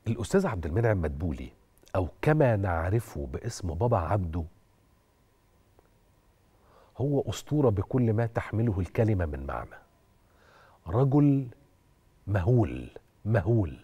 الأستاذ عبد المنعم مدبولي أو كما نعرفه باسم بابا عبده هو أسطورة بكل ما تحمله الكلمة من معنى رجل مهول مهول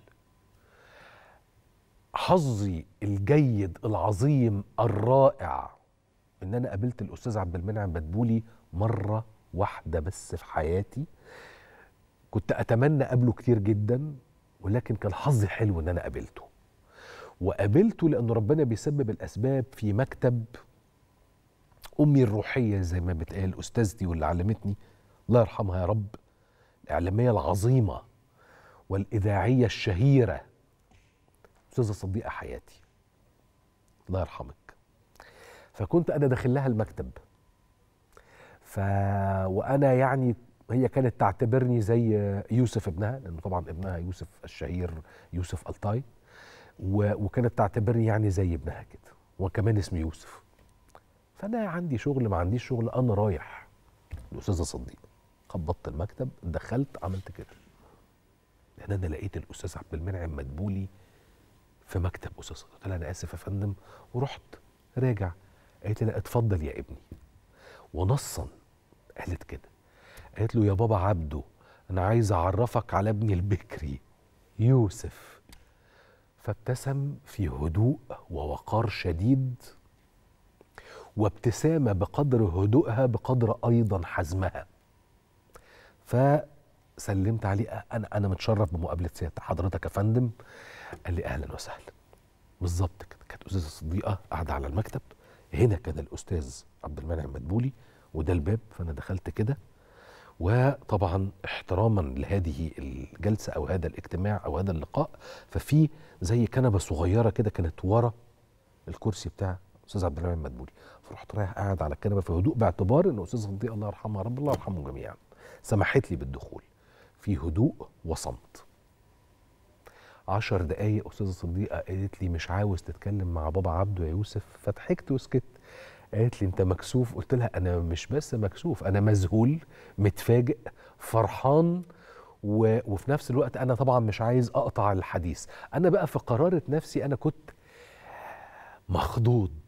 حظي الجيد العظيم الرائع ان انا قابلت الاستاذ عبد المنعم مدبولي مره واحده بس في حياتي كنت اتمنى اقابله كتير جدا ولكن كان حظي حلو ان انا قابلته وقابلته لان ربنا بيسبب الاسباب في مكتب امي الروحيه زي ما بتقال استاذتي واللي علمتني الله يرحمها يا رب الاعلاميه العظيمه والاذاعيه الشهيره استاذه صديقه حياتي الله يرحمك فكنت انا داخل لها المكتب ف وانا يعني هي كانت تعتبرني زي يوسف ابنها لانه طبعا ابنها يوسف الشهير يوسف الطاي و... وكانت تعتبرني يعني زي ابنها كده وكمان اسمي يوسف فانا عندي شغل ما عنديش شغل انا رايح الاستاذه صديق خبطت المكتب دخلت عملت كده لان انا لقيت الاستاذ عبد المنعم مدبولي في مكتب استاذ صديق قلت لها انا اسف يا فندم ورحت راجع قالت لي لا اتفضل يا ابني ونصا قالت كده قالت له يا بابا عبده انا عايز اعرفك على ابني البكري يوسف فابتسم في هدوء ووقار شديد وابتسامه بقدر هدوءها بقدر ايضا حزمها فسلمت عليه انا انا متشرف بمقابله سياده حضرتك يا فندم قال لي اهلا وسهلا بالظبط كده كانت استاذه صديقه قاعده على المكتب هنا كان الاستاذ عبد المنعم مدبولي وده الباب فانا دخلت كده وطبعا احتراما لهذه الجلسه او هذا الاجتماع او هذا اللقاء ففي زي كنبه صغيره كده كانت ورا الكرسي بتاع استاذ عبد المنعم مدبولي فرحت رايح قاعد على الكنبه في هدوء باعتبار ان استاذ صديق الله يرحمها رب الله يرحمهم جميعا سمحت لي بالدخول في هدوء وصمت عشر دقايق أستاذة صديقة قالت لي مش عاوز تتكلم مع بابا عبده يا يوسف فضحكت وسكت قالت لي أنت مكسوف قلت لها أنا مش بس مكسوف أنا مذهول متفاجئ فرحان و... وفي نفس الوقت أنا طبعا مش عايز أقطع الحديث أنا بقى في قرارة نفسي أنا كنت مخضوض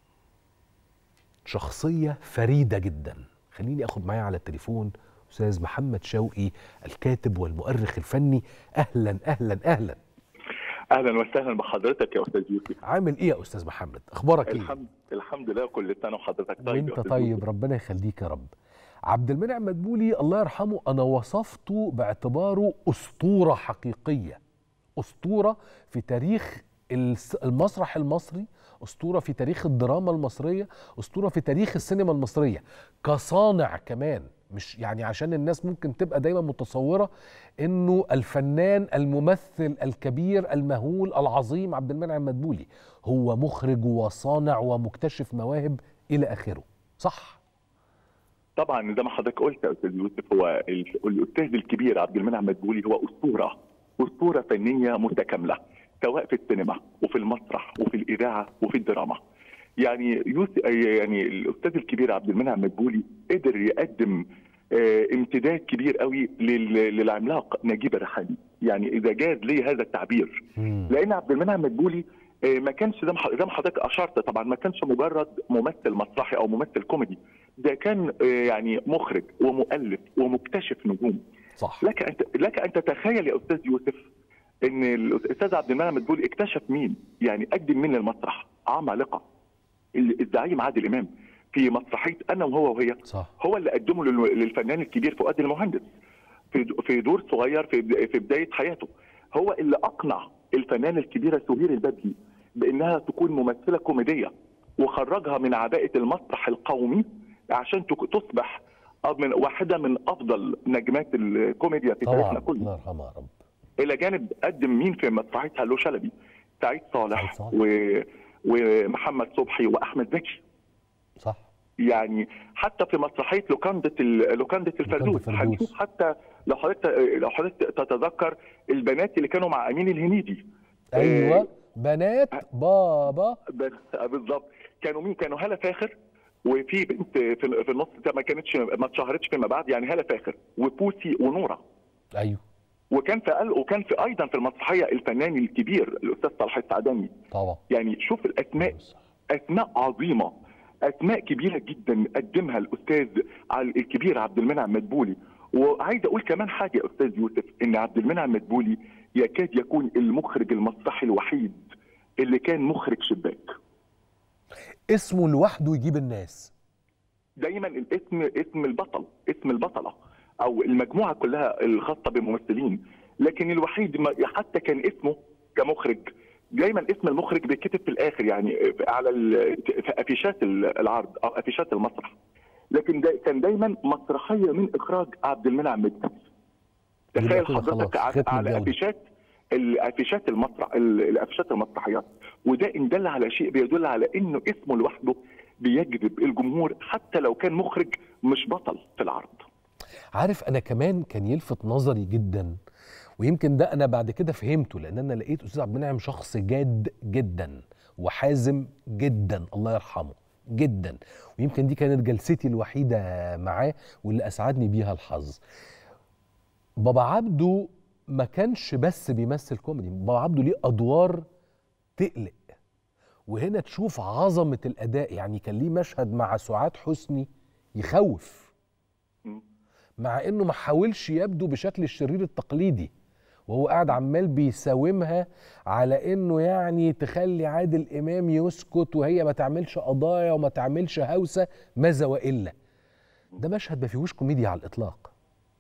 شخصية فريدة جدا خليني أخد معايا على التليفون أستاذ محمد شوقي الكاتب والمؤرخ الفني أهلا أهلا أهلا اهلا وسهلا بحضرتك يا استاذ يوسف عامل ايه يا استاذ محمد اخبارك ايه الحمد الحمد لله كل سنه وحضرتك طيب وانت يا أستاذ طيب يوسف. ربنا يخليك يا رب عبد المنعم مدبولي الله يرحمه انا وصفته باعتباره اسطوره حقيقيه اسطوره في تاريخ الس- المسرح المصري اسطوره في تاريخ الدراما المصريه اسطوره في تاريخ السينما المصريه كصانع كمان مش يعني عشان الناس ممكن تبقى دايما متصوره انه الفنان الممثل الكبير المهول العظيم عبد المنعم مدبولي هو مخرج وصانع ومكتشف مواهب الى اخره صح طبعا زي ما حضرتك قلت يا استاذ يوسف هو ال- الاستاذ الكبير عبد المنعم مدبولي هو اسطوره اسطوره فنيه متكامله سواء في السينما وفي المسرح وفي الاذاعه وفي الدراما يعني يوسف يعني الاستاذ الكبير عبد المنعم مدبولي قدر يقدم آه، امتداد كبير قوي لل- للعملاق نجيب الريحاني يعني اذا جاز لي هذا التعبير لان عبد المنعم مدبولي آه، ما كانش زي ما ح- زي ما حضرتك اشرت طبعا ما كانش مجرد ممثل مسرحي او ممثل كوميدي ده كان آه، يعني مخرج ومؤلف ومكتشف نجوم صح لك ان لك ان تتخيل يا استاذ يوسف ان الاستاذ عبد المنعم مدبولي اكتشف مين يعني قدم مين للمسرح عمالقه ال- الزعيم عادل امام في مسرحيه انا وهو وهي صح هو اللي قدمه لل- للفنان الكبير فؤاد المهندس في في دور صغير في بدا- في بدايه حياته هو اللي اقنع الفنانه الكبيره سهير البدري بانها تكون ممثله كوميديه وخرجها من عباءه المسرح القومي عشان تك- تصبح أب- من واحده من افضل نجمات الكوميديا في طبعا تاريخنا كله الله يرحمها يا رب الى جانب قدم مين في مسرحيه هلو شلبي سعيد صالح سعيد صالح. و... ومحمد صبحي واحمد زكي صح يعني حتى في مسرحيه لوكاندا ال- لوكاندا الفردوس الفردوس. هنشوف حتى لو حضرتك لو حضرتك تتذكر البنات اللي كانوا مع امين الهنيدي ايوه بنات بابا بس بالظبط كانوا مين كانوا هلا فاخر وفي بنت في في النص ما كانتش ما اتشهرتش فيما بعد يعني هلا فاخر وبوسي ونوره ايوه وكان في وكان في ايضا في المسرحيه الفنان الكبير الاستاذ صلاح السعداني طبعا يعني شوف الاسماء اسماء عظيمه اسماء كبيره جدا قدمها الاستاذ الكبير عبد المنعم مدبولي وعايز اقول كمان حاجه يا استاذ يوسف ان عبد المنعم مدبولي يكاد يكون المخرج المسرحي الوحيد اللي كان مخرج شباك اسمه لوحده يجيب الناس دايما الاسم اسم البطل اسم البطله او المجموعه كلها الخاصه بالممثلين لكن الوحيد حتى كان اسمه كمخرج دايما اسم المخرج بيتكتب في الاخر يعني على في افيشات العرض او افيشات المسرح لكن دا كان دايما مسرحيه من اخراج عبد المنعم مدبولي تخيل حضرتك على افيشات الافيشات المسرح الافيشات المسرحيات وده ان دل على شيء بيدل على انه اسمه لوحده بيجذب الجمهور حتى لو كان مخرج مش بطل في العرض عارف انا كمان كان يلفت نظري جدا ويمكن ده انا بعد كده فهمته لان انا لقيت استاذ عبد المنعم شخص جاد جدا وحازم جدا الله يرحمه جدا ويمكن دي كانت جلستي الوحيده معاه واللي اسعدني بيها الحظ بابا عبده ما كانش بس بيمثل كوميدي بابا عبده ليه ادوار تقلق وهنا تشوف عظمه الاداء يعني كان ليه مشهد مع سعاد حسني يخوف مع انه ما حاولش يبدو بشكل الشرير التقليدي وهو قاعد عمال بيساومها على انه يعني تخلي عادل امام يسكت وهي ما تعملش قضايا وما تعملش هوسه ماذا والا ده مشهد ما فيهوش كوميديا على الاطلاق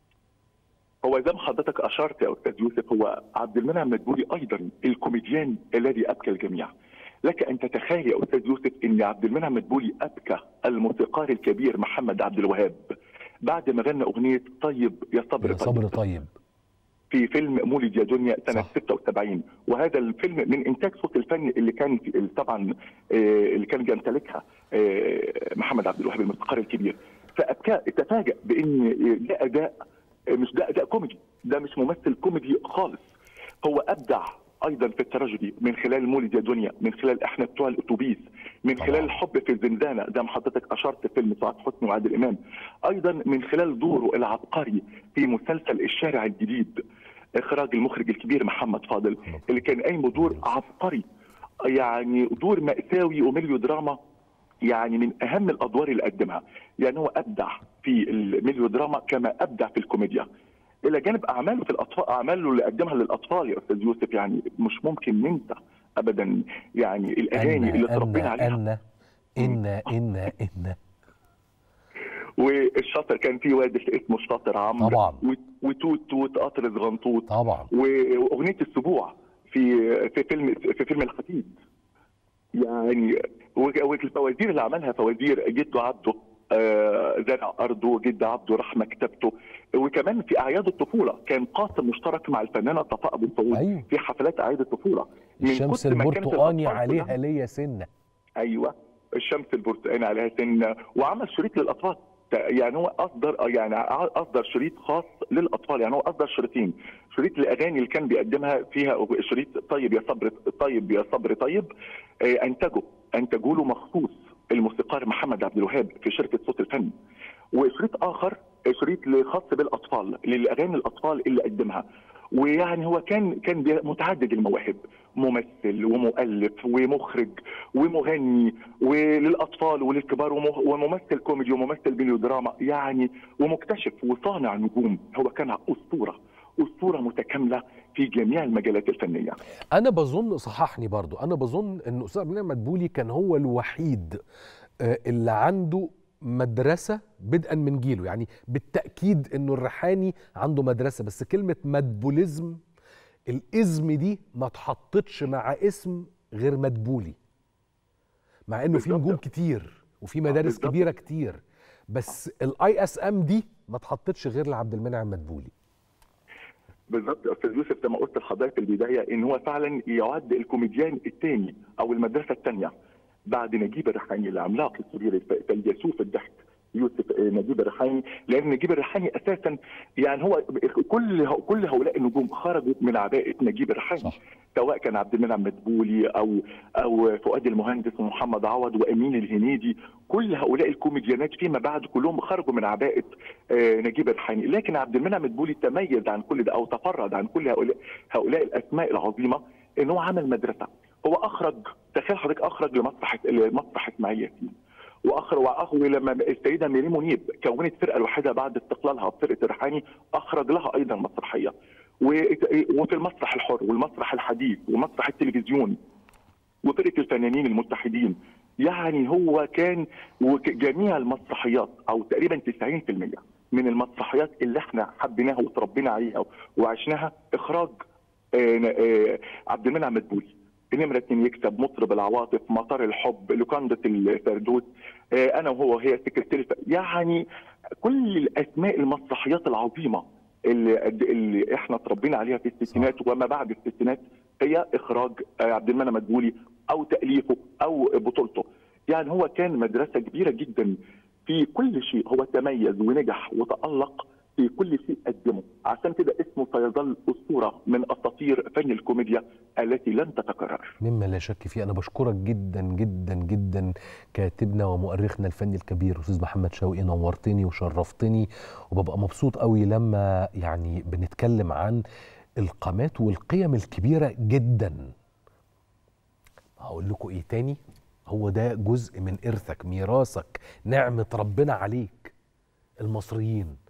هو زي ما حضرتك اشرت يا استاذ يوسف هو عبد المنعم مدبولي ايضا الكوميديان الذي ابكى الجميع لك ان تتخيل يا استاذ يوسف ان عبد المنعم مدبولي ابكى الموسيقار الكبير محمد عبد الوهاب بعد ما غنى اغنيه طيب يا صبر يا صبر طيب في فيلم مولد يا دنيا سنه صح. 76 وهذا الفيلم من انتاج صوت الفن اللي كان في طبعا آه، اللي كان بيمتلكها آه، محمد عبد الوهاب الموسيقار الكبير فابكى تفاجأ بان ده اداء مش ده اداء كوميدي ده مش ممثل كوميدي خالص هو ابدع ايضا في التراجيدي من خلال مولد يا دنيا من خلال احنا بتوع الاتوبيس من طبعا. خلال الحب في الزنزانه زي ما حضرتك اشرت في فيلم سعاد حسني وعادل امام ايضا من خلال دوره العبقري في مسلسل الشارع الجديد اخراج المخرج الكبير محمد فاضل اللي كان قايم بدور عبقري يعني دور مأساوي وميليو دراما يعني من اهم الادوار اللي قدمها يعني هو ابدع في الميليو دراما كما ابدع في الكوميديا الى جانب اعماله في الاطفال اعماله اللي قدمها للاطفال يا استاذ يوسف يعني مش ممكن ننسى ابدا يعني الاغاني اللي تربينا عليها أن إن إن إن والشاطر كان في واد اسمه الشاطر عمرو طبعا. وت- وتوت توت قطر صغنطوط طبعا واغنيه السبوع في في فيلم في فيلم الخطيب يعني و- والفوازير اللي عملها فوازير جده عبده آه، زرع ارضه جد عبده راح مكتبته وكمان في اعياد الطفوله كان قاسم مشترك مع الفنانه صفاء ابو السعود أيوة. في حفلات اعياد الطفوله من الشمس كتر ما كانت البرتقاني الأطفال عليها كلها- ليا سنه ايوه الشمس البرتقاني عليها سنه وعمل شريط للاطفال يعني هو اصدر يعني اصدر شريط خاص للاطفال يعني هو اصدر شريطين شريط الاغاني اللي كان بيقدمها فيها شريط طيب يا صبر طيب يا صبر طيب آه، انتجه انتجوا له مخصوص الموسيقار محمد عبد الوهاب في شركه صوت الفن وشريط اخر شريط خاص بالاطفال للاغاني الاطفال اللي قدمها ويعني هو كان كان بي- متعدد المواهب ممثل ومؤلف ومخرج ومغني وللاطفال وللكبار وم- وممثل كوميدي وممثل ميلودراما يعني ومكتشف وصانع نجوم هو كان اسطوره اسطوره متكامله في جميع المجالات الفنيه انا بظن صححني برضو انا بظن ان استاذ عبد المنعم مدبولي كان هو الوحيد آه، اللي عنده مدرسه بدءا من جيله يعني بالتاكيد انه الريحاني عنده مدرسه بس كلمه مدبوليزم الاسم دي ما اتحطتش مع اسم غير مدبولي مع انه في بالظبط. نجوم كتير وفي مدارس بالظبط. كبيره كتير بس الاي اس ام دي ما اتحطتش غير لعبد المنعم مدبولي بالظبط يا استاذ يوسف زي ما قلت لحضرتك في البدايه ان هو فعلا يعد الكوميديان الثاني او المدرسه الثانيه بعد نجيب الريحاني العملاق الكبير الف- فيلسوف الضحك يوسف آه، نجيب الريحاني لان نجيب الريحاني اساسا يعني هو كل كل هؤلاء النجوم خرجوا من عباءه نجيب الريحاني صح. سواء كان عبد المنعم مدبولي او او فؤاد المهندس ومحمد عوض وامين الهنيدي كل هؤلاء الكوميديانات فيما بعد كلهم خرجوا من عباءه آه، نجيب الريحاني لكن عبد المنعم مدبولي تميز عن كل ده او تفرد عن كل هؤلاء هؤلاء الاسماء العظيمه ان هو عمل مدرسه هو اخرج تخيل حضرتك اخرج لمسرح لمسرح اسماعيل ياسين واخر واخر لما السيده ميري منيب كونت فرقه الوحيده بعد استقلالها بفرقه الريحاني اخرج لها ايضا مسرحيه و- وفي المسرح الحر والمسرح الحديث ومسرح التلفزيون وفرقه الفنانين المتحدين يعني هو كان وك- جميع المسرحيات او تقريبا 90% من المسرحيات اللي احنا حبيناها وتربينا عليها وعشناها اخراج آه، آه، عبد المنعم مدبولي نمرة اتنين يكسب مطرب العواطف مطار الحب لوكاندا الفردوس آه، انا وهو هي سكرتيرة يعني كل الاسماء المسرحيات العظيمه اللي, اللي احنا تربينا عليها في الستينات وما بعد الستينات هي اخراج آه، عبد المنعم مدبولي او تاليفه او بطولته يعني هو كان مدرسه كبيره جدا في كل شيء هو تميز ونجح وتالق في كل شيء قدمه عشان كده اسمه سيظل اسطوره من اساطير فن الكوميديا التي لن تتكرر مما لا شك فيه انا بشكرك جدا جدا جدا كاتبنا ومؤرخنا الفني الكبير استاذ محمد شوقي نورتني وشرفتني وببقى مبسوط قوي لما يعني بنتكلم عن القامات والقيم الكبيره جدا هقول لكم ايه تاني هو ده جزء من ارثك ميراثك نعمه ربنا عليك المصريين